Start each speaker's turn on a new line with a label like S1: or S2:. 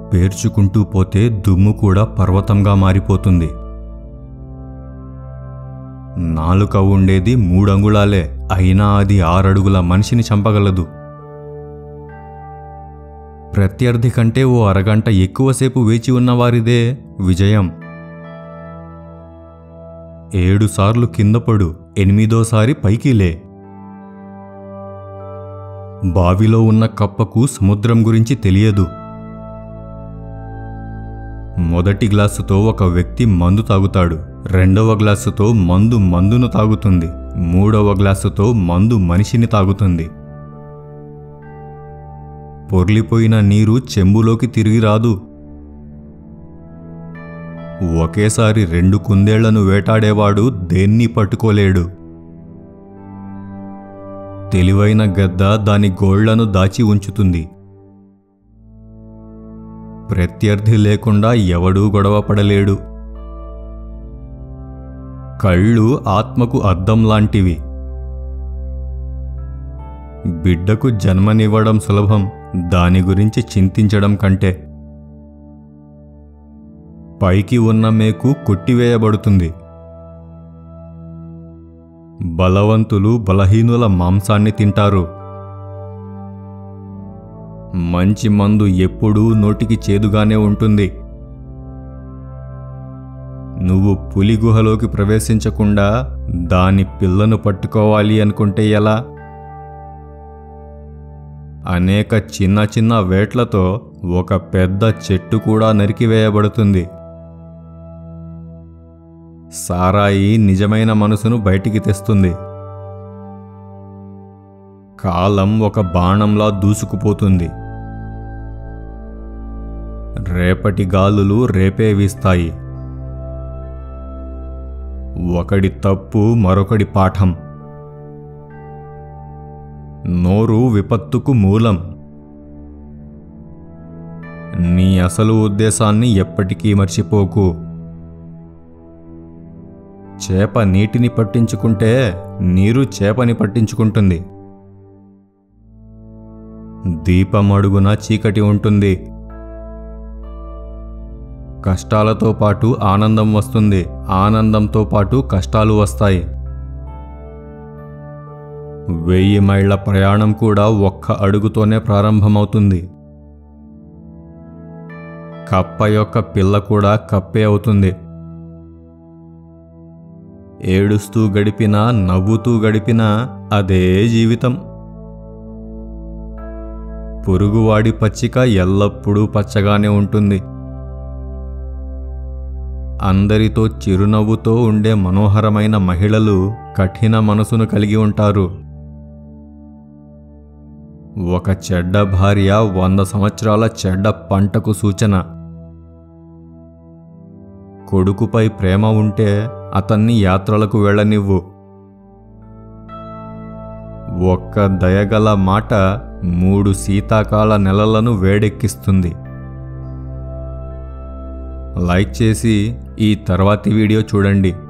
S1: పేర్చుకుంటూ పోతే దుమ్ము కూడా పర్వతంగా మారిపోతుంది నాలుక ఉండేది మూడంగుళాలే అయినా అది ఆరడుగుల మనిషిని చంపగలదు ప్రత్యర్థి కంటే ఓ అరగంట ఎక్కువసేపు వేచి ఉన్నవారిదే విజయం ఏడుసార్లు కింద పడు ఎనిమిదోసారి పైకి లే బావిలో ఉన్న కప్పకు సముద్రం గురించి తెలియదు మొదటి గ్లాసుతో ఒక వ్యక్తి మందు తాగుతాడు రెండవ గ్లాసుతో మందు మందును తాగుతుంది మూడవ గ్లాసుతో మందు మనిషిని తాగుతుంది పొర్లిపోయిన నీరు చెంబులోకి తిరిగి రాదు ఒకేసారి రెండు కుందేళ్లను వేటాడేవాడు దేన్ని పట్టుకోలేడు తెలివైన గద్ద దాని గోళ్లను దాచి ఉంచుతుంది ప్రత్యర్థి లేకుండా ఎవడూ గొడవ పడలేడు కళ్ళు ఆత్మకు అద్దం లాంటివి బిడ్డకు జన్మనివ్వడం సులభం దాని గురించి చింతించడం కంటే పైకి ఉన్న మేకు కొట్టివేయబడుతుంది బలవంతులు బలహీనుల మాంసాన్ని తింటారు మంచి మందు ఎప్పుడూ నోటికి చేదుగానే ఉంటుంది నువ్వు పులి గుహలోకి ప్రవేశించకుండా దాని పిల్లను పట్టుకోవాలి అనుకుంటే ఎలా అనేక చిన్న చిన్న వేట్లతో ఒక పెద్ద చెట్టు కూడా నరికివేయబడుతుంది సారాయి నిజమైన మనసును బయటికి తెస్తుంది కాలం ఒక బాణంలా దూసుకుపోతుంది రేపటి గాలులు రేపే వీస్తాయి ఒకడి తప్పు మరొకడి పాఠం నోరు విపత్తుకు మూలం నీ అసలు ఉద్దేశాన్ని ఎప్పటికీ మర్చిపోకు చేప నీటిని పట్టించుకుంటే నీరు చేపని పట్టించుకుంటుంది దీపం అడుగున చీకటి ఉంటుంది కష్టాలతో పాటు ఆనందం వస్తుంది ఆనందంతో పాటు కష్టాలు వస్తాయి వెయ్యి మైళ్ళ ప్రయాణం కూడా ఒక్క అడుగుతోనే ప్రారంభమవుతుంది కప్ప యొక్క పిల్ల కూడా కప్పే అవుతుంది ఏడుస్తూ గడిపినా నవ్వుతూ గడిపినా అదే జీవితం పొరుగువాడి పచ్చిక ఎల్లప్పుడూ పచ్చగానే ఉంటుంది అందరితో చిరునవ్వుతో ఉండే మనోహరమైన మహిళలు కఠిన మనసును కలిగి ఉంటారు ఒక చెడ్డ భార్య వంద సంవత్సరాల చెడ్డ పంటకు సూచన కొడుకుపై ప్రేమ ఉంటే అతన్ని యాత్రలకు వెళ్ళనివ్వు ఒక్క దయగల మాట మూడు శీతాకాల నెలలను వేడెక్కిస్తుంది లైక్ చేసి ఈ తర్వాతి వీడియో చూడండి